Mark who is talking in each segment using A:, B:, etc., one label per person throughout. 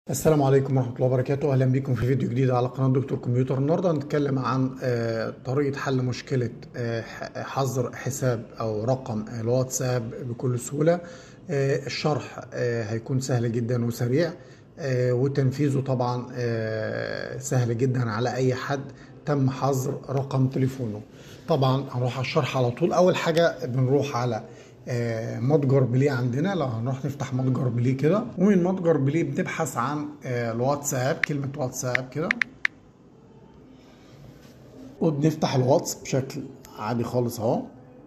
A: السلام عليكم ورحمة الله وبركاته أهلا بكم في فيديو جديد على قناة دكتور كمبيوتر النهاردة هنتكلم عن آه، طريقة حل مشكلة آه، ح- حظر حساب أو رقم الواتساب بكل سهولة آه، الشرح آه، هيكون سهل جدا وسريع آه، وتنفيذه طبعا آه، سهل جدا على أي حد تم حظر رقم تليفونه طبعا هنروح على الشرح على طول أول حاجة بنروح على آه، متجر بليه عندنا لو هنروح نفتح متجر بليه كده ومن متجر بليه بنبحث عن آه، الواتساب كلمة واتساب كده وبنفتح الواتس بشكل عادي خالص اهو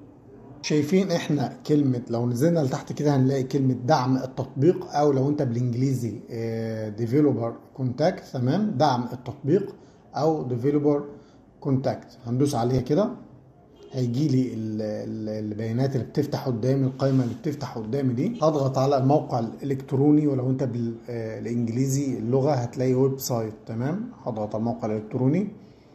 A: شايفين احنا كلمة لو نزلنا لتحت كده هنلاقي كلمة دعم التطبيق او لو انت بالانجليزي ديفيلوبر كونتاكت تمام دعم التطبيق او ديفيلوبر كونتاكت هندوس عليها كده هيجي لي ال- ال- البيانات اللي بتفتح قدامي القائمه اللي بتفتح قدامي دي هضغط على الموقع الالكتروني ولو انت بالانجليزي اللغه هتلاقي ويب سايت تمام هضغط على الموقع الالكتروني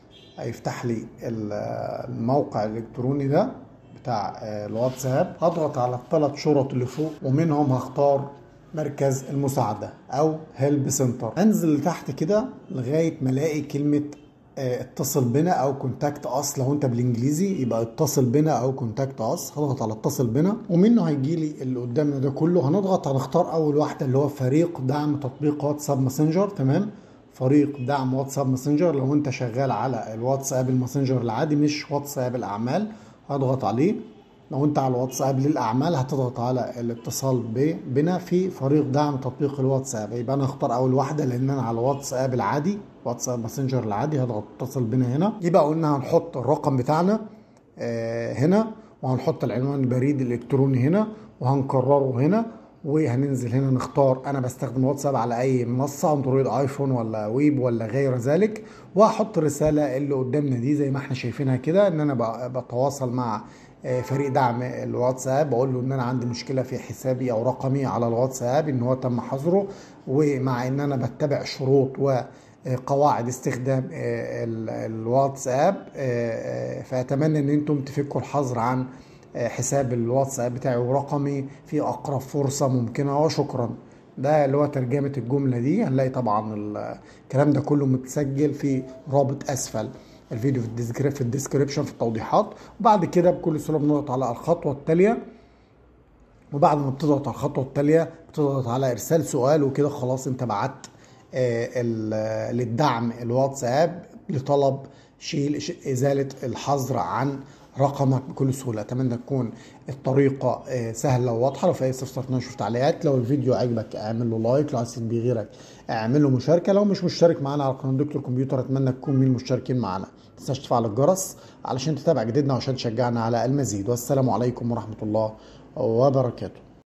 A: هيفتح لي ال- الموقع الالكتروني ده بتاع آه، الواتساب هضغط على الثلاث شرط اللي فوق ومنهم هختار مركز المساعدة أو هيلب سنتر أنزل لتحت كده لغاية ما ألاقي كلمة آه، اتصل بنا أو كونتاكت أس لو أنت بالإنجليزي يبقى اتصل بنا أو كونتاكت أس هضغط على اتصل بنا ومنه هيجي لي اللي قدامنا ده كله هنضغط هنختار أول واحدة اللي هو فريق دعم تطبيق واتساب ماسنجر تمام فريق دعم واتساب ماسنجر لو انت شغال على الواتساب الماسنجر العادي مش واتساب الاعمال هضغط عليه لو انت على الواتساب للاعمال هتضغط على الاتصال ب- بنا في فريق دعم تطبيق الواتساب يبقى انا اختار اول واحده لان انا على الواتساب العادي واتساب ماسنجر العادي هضغط اتصل بنا هنا يبقى قلنا هنحط الرقم بتاعنا آه، هنا وهنحط العنوان البريد الالكتروني هنا وهنكرره هنا وهننزل هنا نختار انا بستخدم واتساب على اي منصه اندرويد ايفون ولا ويب ولا غير ذلك وهحط الرساله اللي قدامنا دي زي ما احنا شايفينها كده ان انا ب- بتواصل مع آه، فريق دعم الواتساب بقول له ان انا عندي مشكله في حسابي او رقمي على الواتساب ان هو تم حظره ومع ان انا بتبع شروط و قواعد استخدام آه، ال- الواتساب آه، آه، فاتمنى ان انتم تفكوا الحظر عن آه، حساب الواتساب بتاعي ورقمي في اقرب فرصه ممكنه وشكرا ده اللي هو ترجمه الجمله دي هنلاقي طبعا ال- الكلام ده كله متسجل في رابط اسفل الفيديو في الديسكريب في الديسكريبشن في التوضيحات وبعد كده بكل سهوله بنضغط على الخطوه التاليه وبعد ما بتضغط على الخطوه التاليه بتضغط على ارسال سؤال وكده خلاص انت بعت آه، ال- للدعم الواتساب لطلب شيل ش- ازاله الحظر عن رقمك بكل سهوله اتمنى تكون الطريقه آه، سهله وواضحه لو في اي استفسار نشوف تعليقات لو الفيديو عجبك اعمل له لايك لو عايز تفيد بيه غيرك اعمل له مشاركه لو مش مشترك معانا على قناه دكتور كمبيوتر اتمنى تكون من المشتركين معانا ما تنساش تفعل الجرس علشان تتابع جديدنا وعشان تشجعنا على المزيد والسلام عليكم ورحمه الله وبركاته